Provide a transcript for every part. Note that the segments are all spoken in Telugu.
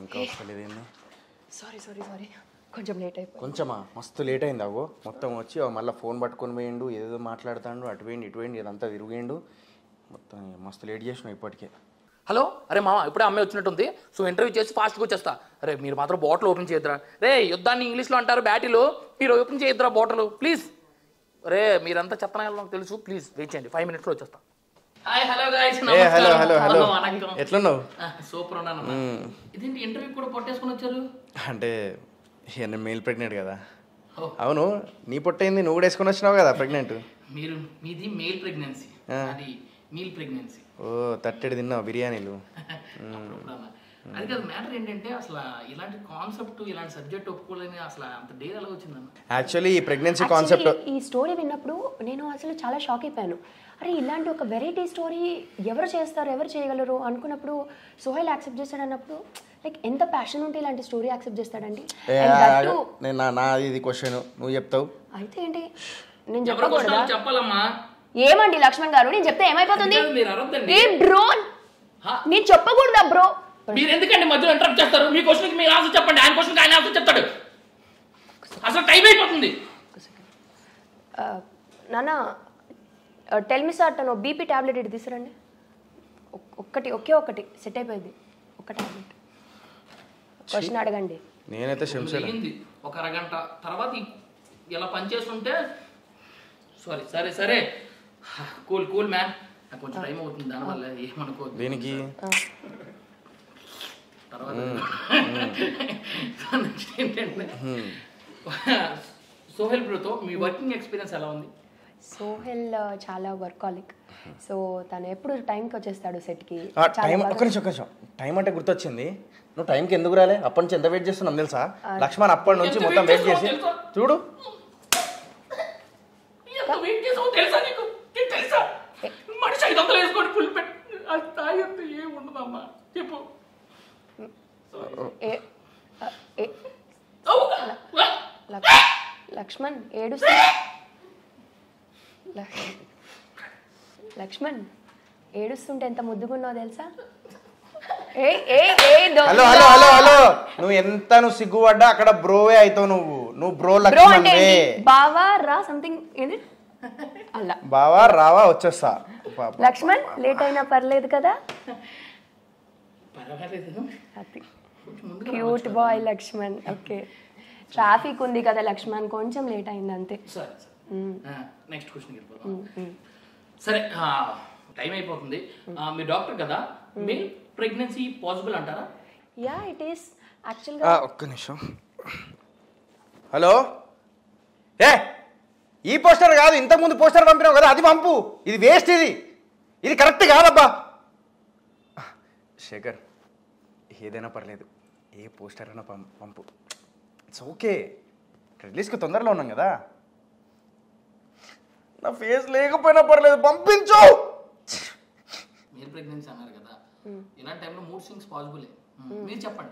ఇంకా వస్తలేదు ఏంది సారీ సారీ సారీ కొంచెం లేట్ అయిపోయింది కొంచెమా మస్తు లేట్ అయింది అగో మొత్తం వచ్చి ఆ మళ్ళీ ఫోన్ పట్టుకొని పోయిండు ఏదో మాట్లాడుతాడు అటు పోయిండు ఇటు పోయిండు ఇదంతా తిరిగిండు మొత్తం మస్తు లేట్ చేసినావు ఇప్పటికే హలో అరే మామ ఇప్పుడే అమ్మాయి వచ్చినట్టుంది సో ఇంటర్వ్యూ చేసి ఫాస్ట్గా వచ్చేస్తా అరే మీరు మాత్రం బాటిల్ ఓపెన్ చేయొద్దురా రే యుద్ధాన్ని ఇంగ్లీష్లో అంటారు బ్యాటిల్ మీరు ఓపెన్ చేయొద్దురా బాటిల్ ప్లీజ్ రే మీరంతా చెత్తన నాకు తెలుసు ప్లీజ్ వెయిట్ చేయండి ఫైవ్ మినిట్స్లో వచ్చేస్తా హాయ్ హలో గాయస్ ఏ హలో హలో హలో ఎట్లున్నావు సూపర్ ఉన్నాను ఇదేంటి ఇంటర్వ్యూ కూడా పొట్టేసుకొని వచ్చారు అంటే ఇక నేను మేల్ ప్రెగ్నెంట్ కదా ఓ. అవును నీ పొట్టయింది నువ్వు కూడా వేసుకొని వచ్చినావు కదా ప్రెగ్నెంట్ మీరు మీది మేల్ ప్రెగ్నెన్సీ అది మీల్ ప్రెగ్నెన్సీ ఓ తట్టెడు తిన్నావు బిర్యానీలు అది కాదు మ్యాటర్ ఏంటంటే అసలు ఇలాంటి కాన్సెప్ట్ ఇలాంటి సబ్జెక్ట్ ఒప్పుకోలేని అసలు అంత డేర్ ఎలా వచ్చిందన్న యాక్చువల్లీ ఈ ప్రెగ్నెన్సీ కాన్సెప్ట్ Actually, ఈ స్టోరీ విన్నప్పుడు నేను అసలు చాలా షాక్ అయిపోయాను అరే ఇలాంటి ఒక వెరైటీ స్టోరీ ఎవరు చేస్తారు ఎవరు చేయగలరు అనుకున్నప్పుడు సోహెల్ యాక్సెప్ట్ చేస్తాడు అన్నప్పుడు లైక్ ఎంత ప్యాషన్ ఉంటే ఇలాంటి స్టోరీ యాక్సెప్ట్ చేస్తాడండి And that too- నేను నా నా ఇది క్వశ్చన్ నువ్వు చెప్తావు అయితే ఏంటి నేను ఎవరి చెప్పకూడదా క్వశ్చన్ చెప్పాలమ్మా ఏమండి లక్ష్మణ్ గారు నేను చెప్తే ఏమైపోతుంది అది కాదు, మీరు అరవద్దండి. ఏ బ్రో హా? నేను చెప్పకూడదా బ్రో మీరు ఎందుకండి మధ్యలో ఇంటరప్ట్ చేస్తారు మీ క్వశ్చన్కి మీరు ఆన్సర్ చెప్పండి ఆయన క్వశ్చన్కి ఆయన ఆన్సర్ చెప్తాడు అసలు టైం అయిపోతుంది నాన్న టెల్ మీ సార్ తను బీపీ టాబ్లెట్ ఇటు తీసుకురండి ఒక్- ఒక్కటి ఒకే ఒక్కటి సెట్ అయిపోయింది ఒక టాబ్లెట్ క్వశ్చన్ అడగండి నేనైతే శంషేర్ అయింది ఒక అరగంట తర్వాత ఈ- ఇలా పనిచేస్తుంటే సారీ సరే సరే కూల్ కూల్ మ్యాన్ నాకు కొంచెం టైం అవుతుంది దానివల్ల ఏమనుకోవద్దు దీనికి తర్వాత నెక్స్ట్ ఏంటంటే సోహెల్ బ్రోతో మీ వర్కింగ్ ఎక్స్పీరియన్స్ ఎలా ఉంది సోహెల్ ఆ, చాలా వర్కాలిక్ సో తను ఎప్పుడు టైంకి వచ్చేస్తాడు సెట్కి ఆ, టైం ఒక్క నిమిషం ఒక్క నిమిషం టైం అంటే గుర్తొచ్చింది నువ్వు టైంకి ఎందుకు రాలే అప్పటి నుంచి ఎంత వెయిట్ చేస్తున్నాం తెలుసా లక్ష్మణ్ అప్పటి నుంచి ఎంత మొత్తం wait వెయిట్ చేసి చేస్తున్నావు తెలుసా? చూడు ఎంత వెయిట్ చేసావు తెలుసా నీకు నీకు తెలుసా మనిషి ఐదు వందలు వేసుకొని ఫుల్ పెట్టి అది తాగితే ఏం ఉండదమ్మా చెప్పు ఏ- ఆ, ఏ- అవునా? లక్- లక్ష్మణ్ ఏడుస్తా లక్- లక్ష్మణ్ ఏడుస్తుంటే ఎంత ముద్దుగున్నావు తెలుసా ఏ ఏ ఏ దొంగ. హలో హలో హలో హలో నువ్వు ఎంత నువ్వు సిగ్గుపడ్డా అక్కడ బ్రోవే అవుతావు నువ్వు నువ్వు బ్రో బ్రో లక్ష్మణ్ అంటే వే ఏంటి? బావా రా సంథింగ్ ఏంటి అలా బావా రావా వచ్చేస్తా పాప. లక్ష్మణ్ లేట్ అయినా పర్లేదు కదా పర్వాలేదు అది కొంచెం ముందుగా cute boy Lakshman okay traffic ఉంది కదా లక్ష్మణ్ కొంచెం లేట్ అయింది అంతే సరే సరే నెక్స్ట్ క్వశ్చన్ వెళ్ళిపోతాం సరే టైం అయిపోతుంది ఆ, మీరు డాక్టర్ కదా మీ ప్రెగ్నెన్సీ పాసిబుల్ అంటారా యా ఇట్ ఈస్ ఆ, యాక్చువల్గా ఒక్క నిమిషం హలో ఏ ఈ పోస్టర్ కాదు ఇంతకుముందు పోస్టర్ పంపినావు కదా అది పంపు ఇది వేస్ట్ ఇది ఇది కరెక్ట్ కాదబ్బా శేఖర్ ఏదైనా పర్లేదు ఏ పోస్టర్ అయినా పం పంపు ఇట్స్ ఓకే రిలీజ్కి తొందరలో ఉన్నాం కదా నా ఫేస్ లేకపోయినా పర్లేదు పంపించు మీరు ప్రెగ్నెన్సీ అన్నారు కదా ఇలాంటి టైంలో మూడ్ స్వింగ్స్ పాసిబులే మీరు చెప్పండి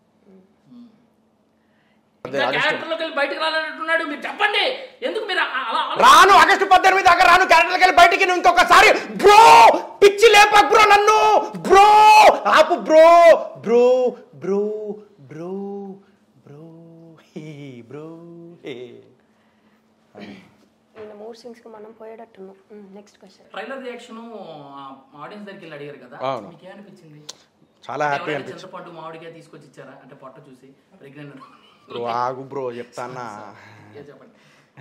క్యారెక్టర్లోకి వెళ్ళి బయటకు రాలంటున్నాడు మీరు చెప్పండి ఎందుకు మీరు అ- అలా అలా- రాను ఆగస్టు పద్దెనిమిది దాకా రాను క్యారెక్టర్కి వెళ్ళి బయటికి నువ్వు ఇంకొకసారి బ్రో పిచ్చి లేపక్ బ్రో నన్ను బ్రో ఆపు bro bro bro bro bro hey bro hey నేను మూడ్ స్వింగ్స్కి మనం పోయేటట్టున్నాం next question trailer reaction audience దగ్గరికి వెళ్ళి అడిగారు కదా అవును. మీకు ఏమనిపించింది చాలా హ్యాపీ ఎవరైనా అనిపించింది చింతపండు మామిడికాయ తీసుకొచ్చి ఇచ్చారా అంటే పొట్ట చూసి ప్రెగ్నెంట్ బ్రో ఆగు బ్రో చెప్తానా చెప్పండి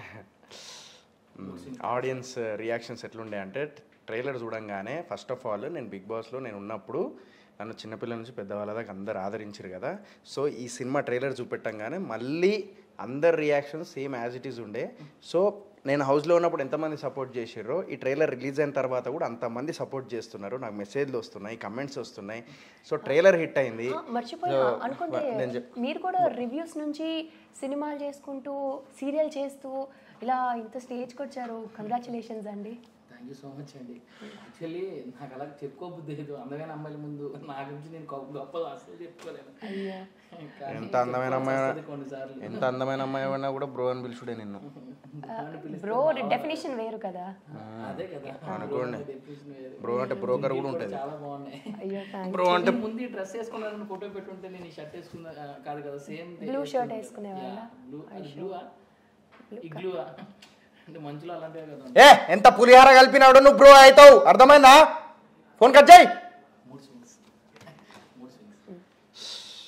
ఆడియన్స్ రియాక్షన్స్ ఎట్లుండే అంటే ట్రైలర్ చూడంగానే ఫస్ట్ ఆఫ్ ఆల్ నేను బిగ్ బాస్లో నేను ఉన్నప్పుడు నన్ను చిన్నపిల్లల నుంచి పెద్దవాళ్ళ దాకా అందరు ఆదరించారు కదా సో ఈ సినిమా ట్రైలర్ చూపెట్టంగానే మళ్ళీ అందరి reaction same as it is ఉండే సో నేను హౌస్లో ఉన్నప్పుడు ఎంతమంది సపోర్ట్ చేసిర్రో ఈ ట్రైలర్ రిలీజ్ అయిన తర్వాత కూడా అంతమంది సపోర్ట్ చేస్తున్నారు నాకు మెసేజ్లు వస్తున్నాయి కమెంట్స్ వస్తున్నాయి సో ట్రైలర్ హిట్ అయింది మర్చిపోయా So, అనుకుంటే నేను చెప్- మీరు కూడా రివ్యూస్ నుంచి సినిమాలు చేసుకుంటూ సీరియల్ చేస్తూ ఇలా ఇంత స్టేజ్కి వచ్చారు కంగ్రాచులేషన్స్ అండి థ్యాంక్ యూ సో మచ్ అండి యాక్చువల్లీ నాకు అలా చెప్పుకోబుద్ది లేదు అందమైన అమ్మాయిల ముందు నా గురించి నేను గొప్ప గొప్ప అసలు చెప్పుకోలేను అయ్యో కానీ ఎంత అందమైన అమ్మాయి వస్తుంది కొన్నిసార్లు ఎంత అందమైన అమ్మాయి అయినా కూడా బ్రో అని పిలుచుడే నిన్ను బ్రో డెఫినేషన్ వేరు కదా అదే కదా అనుకోండి. definition వేరు. బ్రో అంటే బ్రోకర్ కూడా కూడా ఉంటుంది చాలా బాగున్నాయి అయ్యో థ్యాంక్ బ్రో అంటే ముందు ఈ డ్రెస్ వేసుకున్నారని ఫోటో పెట్టుంటే నేను ఈ షర్ట్ వేసుకున్నా ఆ, కాదు కదా సేమ్ Blue shirt వేసుకునేవాళ్ళా? బ్లూ బ్లూవా ఇగ్లూవా అంటే మంచులో అలాంటివే కదా ఏ ఎంత పులిహార కలిపినాడు నువ్వు బ్రో అవుతావు అర్థమైందా ఫోన్ కట్ చేయి మూడు స్వింగ్స్ మూడు స్వింగ్స్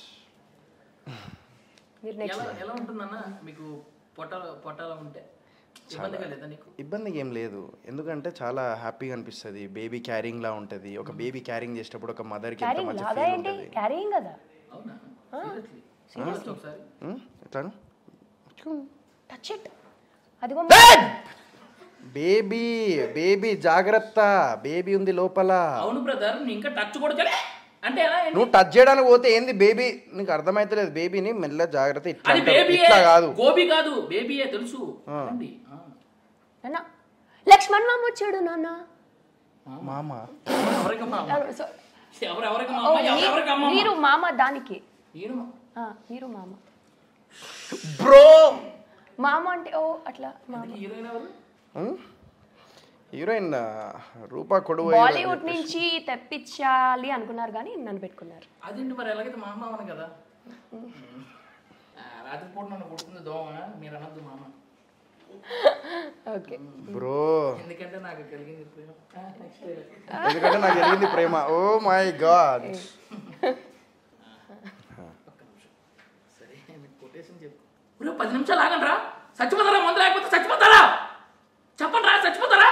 మీరు నెక్స్ట్ ఎలా ఎలా ఉంటుందన్న మీకు పొట్టాల పొట్టాల ఉంటే ఇబ్బందిగా లేదా నీకు ఇబ్బందిగా ఏం లేదు ఎందుకంటే చాలా హ్యాపీగా అనిపిస్తుంది బేబీ క్యారింగ్ లా ఉంటుంది ఒక బేబీ క్యారింగ్ చేసేటప్పుడు ఒక మదర్కి ఎంత క్యారింగ్ మంచి లాగా ఫీల్ ఏంటి ఉంటుంది క్యారింగ్ కదా అవునా సీరియస్లీ ఒకసారి ఉం? ఎట్లాను టచ్ ఇట్ అదిగో బేబీ బేబీ జాగ్రత్త బేబీ ఉంది లోపల అవును బ్రదర్ ఇంకా టచ్ కూడా చేయలే అంటే ఎలా ఏంటి? నువ్వు టచ్ చేయడానికి పోతే ఏంది బేబీ నీకు అర్థమైతలేదు బేబీని మెల్ల జాగ్రత్త ఇట్లా అది అంటారు. బేబీ ఇట్లా కాదు గోబీ కాదు బేబీయే తెలుసు అండి ఆ. నాన్న లక్ష్మణ్ మామ వచ్చాడు నాన్న మామ ఎవరికి మామ సో- ఎవరు ఎవరికి ఓ, మామ మీ- ఎవరికి అమ్మ మీరు మామ దానికి ఈయన మా- ఆ, మీరు మామ బ్రో మామ అంటే ఓ అట్లా మామ హీరోయిన్ ఎవరు హీరోయిన్ రూపా కొడువు బాలీవుడ్ నుంచి తెప్పించాలి అనుకున్నారు కానీ నన్ను పెట్టుకున్నారు అదేంటి మరి ఎలాగైతే మా అమ్మ అవును కదా ఆ, రాత్రిపూట నన్ను కొడుతుంది దోమ మీరు అనొద్దు మామ ఓకే బ్రో ఎందుకంటే నాకు కలిగింది ప్రేమ నెక్స్ట్ ఎందుకంటే నాకు జరిగింది ప్రేమ ఓ మై గాడ్ సరే మీకు కొటేషన్ చెప్పు ఒరే, పది నిమిషాలు ఆగండి రా చచ్చిపోతారా మందు లేకపోతే చచ్చిపోతారా చెప్పండి రా చచ్చిపోతారా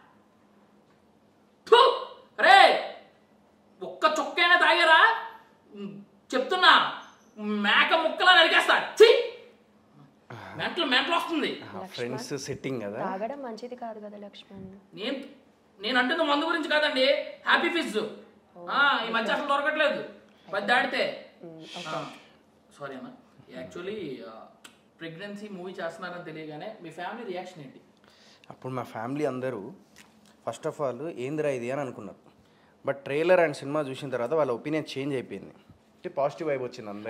థు! రే ఒక్క చుక్కైనా తాగారా ఉమ్, చెప్తున్నా మేక ముక్కలా నరికేస్తా ఛీ! మెంటలు మెంటలు వస్తుంది ఫ్రెండ్స్ సెట్టింగ్ కదా తాగడం మంచిది కాదు కదా లక్ష్మణ్ నేను నేను అంటుంది మందు గురించి కాదండి హ్యాపీ ఫిజ్ ఈ మధ్య అసలు దొరకట్లేదు పది దాడితే సారీ అన్న యాక్చువల్లీ ప్రెగ్నెన్సీ మూవీ చేస్తున్నారని తెలియగానే మీ ఫ్యామిలీ రియాక్షన్ ఏంటి అప్పుడు మా ఫ్యామిలీ అందరూ ఫస్ట్ ఆఫ్ ఆల్ ఏందిరా ఇది అని అనుకున్నారు బట్ ట్రైలర్ అండ్ సినిమా చూసిన తర్వాత వాళ్ళ ఒపీనియన్ చేంజ్ అయిపోయింది అంటే పాజిటివ్ వైబ్ వచ్చింది అందరూ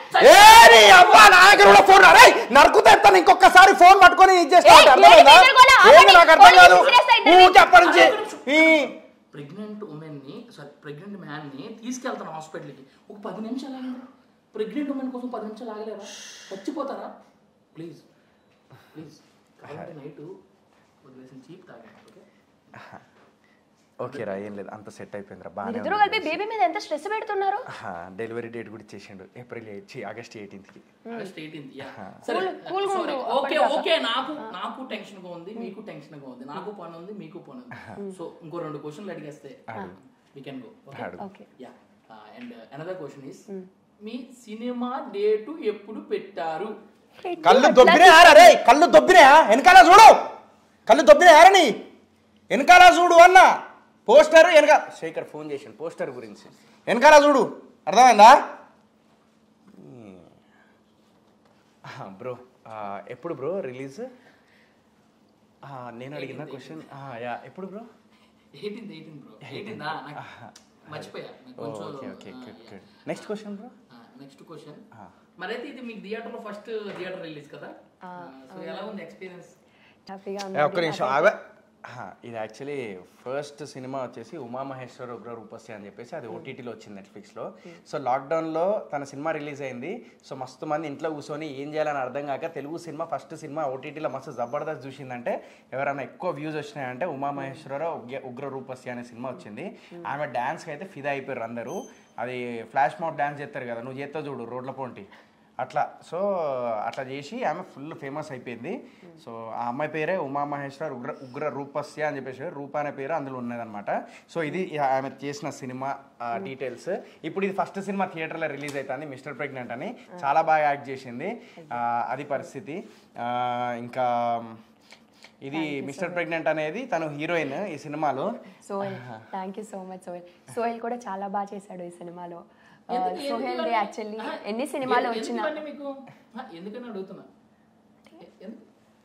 ఫోన్ నరుకుతా ఎత్తాను ఇంకొకసారి ఫోన్ పట్టుకొని ఇది చేస్తా ఏయ్, అర్థమైందా? ఏంటి ఎదురుగోలా? ఏంది నాకు అర్థం కాదు పోలీసులు serious అయింది. ఊ చెప్పడం చే ఈ ప్రెగ్నెంట్ ఉమెన్ ని సారీ ప్రెగ్నెంట్ మ్యాన్ ని తీసుకెళ్తాను హాస్పిటల్కి ఒక పది నిమిషాలు ఆగండి ప్రెగ్నెంట్ ఉమెన్ కోసం పది నిమిషాలు ఆగలేరా చచ్చిపోతారా ప్లీజ్ ప్లీజ్ కావాలంటే నైట్ వదిలేసిన చీప్ తాగండి ఓకే ఓకే రా ఏం లేదు అంత సెట్ అయిపోయిందిరా బాగానే మీరిద్దరూ కలిపి బేబీ మీద ఎంత స్ట్రెస్ పెడుతున్నారు డెలివరీ డేట్ కూడా ఇచ్చేసిండు ఏప్రిల్ ఎయిట్ ఆగస్ట్ ఎయిటీన్త్కి ఆగస్ట్ ఎయిటీన్త్ Cool- cool గా ఉండు, ఓకే అప్పటిదాకా. ఓకే నాకు నాకు టెన్షన్ గా ఉంది మీకు టెన్షన్ గా ఉంది నాకు పని ఉంది మీకు పని ఉంది సో ఇంకో రెండు క్వశ్చన్లు అడిగేస్తే వీ కెన్ గో అడుగు. Okay yeah and another question is మీ సినిమా డేటు ఎప్పుడు పెట్టారు కళ్ళు దొబ్బినాయారా రే కళ్ళు దొబ్బినాయా వెనకాల చూడు కళ్ళు దొబ్బినాయారా నీ వెనకాల చూడు అన్న పోస్టర్ వెనక శేఖర్ ఫోన్ చేసిండు పోస్టర్ గురించి వెనకాల చూడు అర్థమైందా బ్రో ఎప్పుడు బ్రో రిలీజ్ నేను అడిగిన క్వశ్చన్ యా ఎప్పుడు bro eighteenth eighteen bro eighteen నాకు మర్చిపోయా నాకు కొంచెం okay okay good next question bro next question మరైతే ఇది మీకు థియేటర్ లో ఫస్ట్ థియేటర్ రిలీజ్ కదా సో ఎలా ఉంది ఎక్స్పీరియన్స్ హ్యాపీగా ఏ, ఒక్క నిమిషం ఆగ హా, ఇది యాక్చువల్లీ ఫస్ట్ సినిమా వచ్చేసి ఉమామహేశ్వర ఉగ్ర రూపస్య అని చెప్పేసి అది ఓటీటీలో వచ్చింది నెట్ఫ్లిక్స్లో సో లాక్డౌన్లో తన సినిమా రిలీజ్ అయింది సో మస్తు మంది ఇంట్లో కూర్చొని ఏం చేయాలని అర్థం కాక తెలుగు సినిమా ఫస్ట్ సినిమా ఓటీటీలో మస్తు జబర్దస్త్ చూసిందంటే ఎవరైనా ఎక్కువ వ్యూస్ వచ్చినాయంటే ఉమామహేశ్వర ఉగ్ర ఉగ్ర రూపస్య అనే సినిమా వచ్చింది ఆమె డ్యాన్స్కి అయితే ఫిదా అయిపోయారు అందరూ అది ఫ్లాష్ మాప్ డ్యాన్స్ చేస్తారు కదా నువ్వు చేస్తావు చూడు రోడ్ల పోంటి అట్లా సో అట్లా చేసి ఆమె ఫుల్ ఫేమస్ అయిపోయింది సో ఆ అమ్మాయి పేరే ఉమామహేశ్వర్ ఉగ్ర ఉగ్ర రూపస్య అని చెప్పేసి రూప అనే పేరు అందులో ఉన్నదన్నమాట సో ఇది ఆమె చేసిన సినిమా డీటెయిల్స్ ఇప్పుడు ఇది ఫస్ట్ సినిమా థియేటర్లో రిలీజ్ అవుతుంది మిస్టర్ ప్రెగ్నెంట్ అని చాలా బాగా యాక్ట్ చేసింది ఆ, అది పరిస్థితి ఆ, ఇంకా ఇది మిస్టర్ ప్రెగ్నెంట్ అనేది తను హీరోయిన్ ఈ సినిమాలో Sohel thank you so much Sohel Sohel కూడా చాలా బాగా చేశాడు ఈ సినిమాలో ఆ, ఎందుకు- సోహెల్ ఎందుకని- యాక్చువల్లీ ఆ, ఎన్ని సినిమాలు ఎందుకని వచ్చినా మీకు ఆ, ఎందుకని అడుగుతున్నా ఎ- ఎందుకు?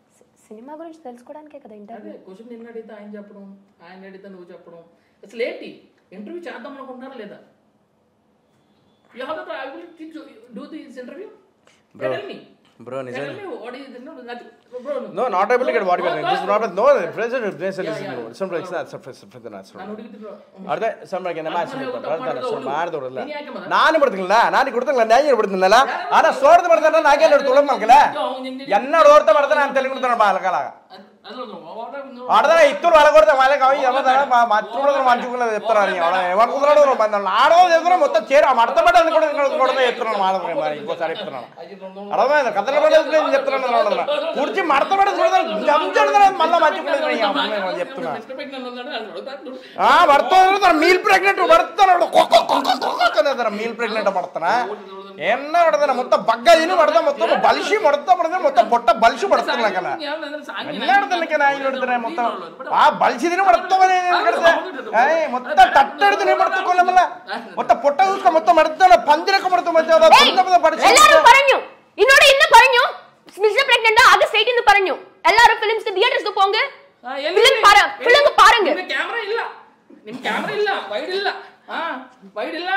సినిమా గురించి తెలుసుకోవడానికే కదా ఇంటర్వ్యూ అదే క్వశ్చన్ నిన్న అడిగితే ఆయన చెప్పడం ఆయన అడిగితే నువ్వు చెప్పడం అసలు ఏంటి ఇంటర్వ్యూ చేద్దాం అనుకుంటున్నారా లేదా you have the I will do this interview Bro. Tell me Bro, నిజం. Tell me what is nothing bro No, not able to get what you are This is not no present present Yeah, listen yeah. to some like that some some the natural. ನಾನು ಹುಡುಗಿದ್ರು ಅರ್ಧ ಸಂಬಳಕ್ಕೆ ನಮ್ಮ ಆಸೆ ಅದ್ನ ಮಾಡ್ತಾರೆ ಹೇಳ್ಬಿಟ್ಟು ಅರ್ಧ ಮಾಡ್ದವ್ರು. ಮಾಡಿದವ್ರಲ್ಲ ನೀನ್ ಯಾಕೆ ಮಾಡ? ನಾನು ಬಿಡ್ತಿಲ್ಲ ನಾನು ಕೊಡ್ತಿಲ್ಲ ನ್ಯಾಯ ಬಿಡ್ತಿಲ್ಲ ಆನ ಸೋರ್ದು ಬರ್ತಾನೆ ನಾಗೇ ನೋಡಿ ತುಳಮ್ ಮಲ್ಕಲ ఎన్నడు ఓడితే పడతా నేను తెలుగు కొడుతాను బాలకల ఆడదా ఇత్తులు వాళ్ళ కొడితే వాళ్ళకి అవి ఎవరు మా మత్తుడు మంచుకున్నది చెప్తారు ఏమనుకుంటున్నాడు మంది ఆడదో చెప్తున్నా మొత్తం చేరు ఆ మడత పడ్డది కూడా కొడితే చెప్తున్నాను మాడదు మరి ఇంకోసారి చెప్తున్నాను అర్థమైంది కథల పడేది నేను చెప్తున్నాను అర్థమైందా. కుర్చీ మడత పడేది చూడదు మళ్ళీ మంచుకున్నది చెప్తున్నా ఆ భర్త మీల్ ప్రెగ్నెంట్ పడుతున్నాడు మీల్ ప్రెగ్నెంಟ್ పడుతున్నా ఎన్న పడుతున్నా మొత్తం బగ్గ తిని పడతా మొత్తం బలిసి మొడతా పడతా మొత్తం పొట్ట బలిసి పడుతున్నా కదా ಎಲ್ಲಾಡ್ದನಕ್ಕೆ ನಾ ಇಲ್ಲಿ ಹೊಡ್ತಾರೆ ಮೊತ್ತ ಆ ಬಲ್ಸಿದಿನ ಮಡ್ತವನೆ ಮೊತ್ತ ತಟ್ಟೆಡ್ದು ಮಡ್ತಕೊಳ್ಳಮಲ್ಲ ಮೊತ್ತ ಪೊಟ್ಟ ಊಸ್ಕ ಮೊತ್ತ ಮಡ್ತಾನ ಪಂಜರಕ ಮಡ್ತ ಮತ್ತೆ ಅದ ಬಂದಮದ ಪಡಿಸಿ എല്ലാരും പറഞ്ഞു ഇന്നോട് ഇന്ന് പറഞ്ഞു മിസ്റ്റർ പ്രഗ്നന്റ് ആഗസ്റ്റ് എയ്റ്റീൻ പറഞ്ഞു എല്ലാരും ഫിലിംസ് തിയേറ്റേഴ്സ് പോங்க ಫಿಲ್ಮ್ ಪಾರ ಫಿಲ್ಮ್ ಪಾರಂಗ ಕ್ಯಾಮ್ರಾ ಇಲ್ಲ ನಿಮ್ ಕ್ಯಾಮ್ರಾ ಇಲ್ಲ ವೈಡ್ ಇಲ್ಲ ಹಾ ವೈಡ್ ಇಲ್ಲ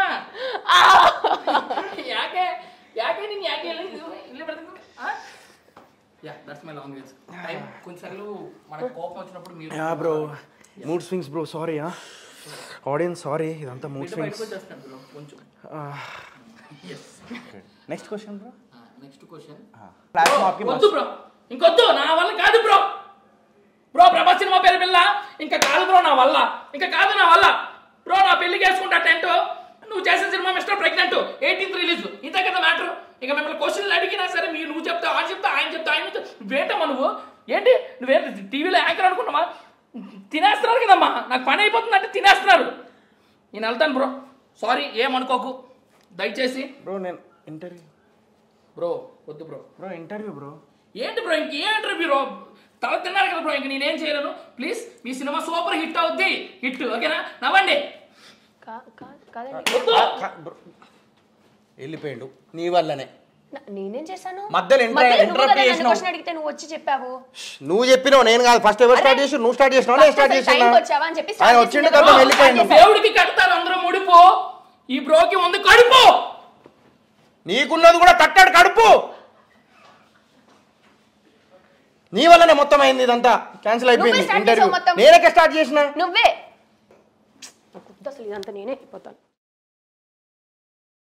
ಯಾಕೆ ಯಾಕೆ ನೀನ್ ಯಾಕೆ ಇಲ್ಲ ಇಲ್ಲೇ ಬರ್ತೀನಿ yeah that's my language time కొన్నిసార్లు మనకు కోపం వచ్చినప్పుడు మీరు yeah bro mood swings bro sorry audience sorry ఇదంతా మూడ్ మీతో స్వింగ్స్ బయటకు వచ్చేస్తాను బ్రో కొంచెం yes next question bro next question flash మాప్కి వద్దు బ్రో ఇంకొద్దు నా వల్ల కాదు బ్రో బ్రో ప్రభాస్ సినిమా పేరు పిల్ల ఇంకా కాదు బ్రో నా వల్ల ఇంకా కాదు నా వల్ల బ్రో నా పెళ్లికి వేసుకుంటా టెంట్ నువ్వు చేసిన సినిమా మిస్టర్ ప్రెగ్నెంట్ ఎయిటీన్త్ రిలీజ్ ఇంతే కదా మ్యాటర్ ఇక మిమ్మల్ని క్వశ్చన్లు అడిగినా సరే మీరు నువ్వు చెప్తా ఆయన చెప్తా ఆయన చెప్తా ఆయన చెప్తా నువ్వేంటమ్మా నువ్వు ఏంటి నువ్వేంటి టీవీలో యాంకర్ అనుకున్నావా తినేస్తున్నారు కదమ్మా నాకు పని అయిపోతుంది అంటే తినేస్తున్నారు నేను వెళ్తాను బ్రో సారీ ఏమనుకోకు దయచేసి బ్రో నేను ఇంటర్వ్యూ బ్రో వద్దు బ్రో బ్రో ఇంటర్వ్యూ బ్రో ఏంటి బ్రో ఇంక ఏ ఇంటర్వ్యూ బ్రో తల తిన్నారు కదా బ్రో ఇంక నేనేం చేయలేను ప్లీజ్ మీ సినిమా సూపర్ హిట్ అవుద్ది హిట్ ఓకేనా నవ్వండి కాదండి వద్దు. వెళ్ళిపోయిండు నీ వల్లనే నా- నేనేం చేశాను మధ్యలో ఇంటర్- మధ్యలో నువ్వు ఇంటరప్ట్ కదా నన్ను చేసినావు. క్వశ్చన్ అడిగితే నువ్వు వచ్చి చెప్పావు నువ్వు చెప్పినావు నేను కాదు ఫస్ట్ ఎవరు స్టార్ట్ అరే, చేసి నువ్వు స్టార్ట్ చేసినావు నేను first స్టార్ట్ అసలు చేసినా time కి వచ్చావా అని చెప్పి start ఆయన చేసింది వచ్చిండు కదా. కదా వెళ్ళిపోయిండు దేవుడికి కడతారు అందరూ ముడిపో ఈ బ్రోకి ఉంది కడుపు నీకున్నది కూడా కట్టాడు కడుపు నీ వల్లనే మొత్తం అయింది ఇదంతా క్యాన్సిల్ అయిపోయింది నువ్వే start ఇంటర్వ్యూ చేసావు మొత్తం. నేనకే స్టార్ట్ చేసిన నువ్వే నాకు వద్దు అసలు ఇదంతా నేనే అయిపోతాను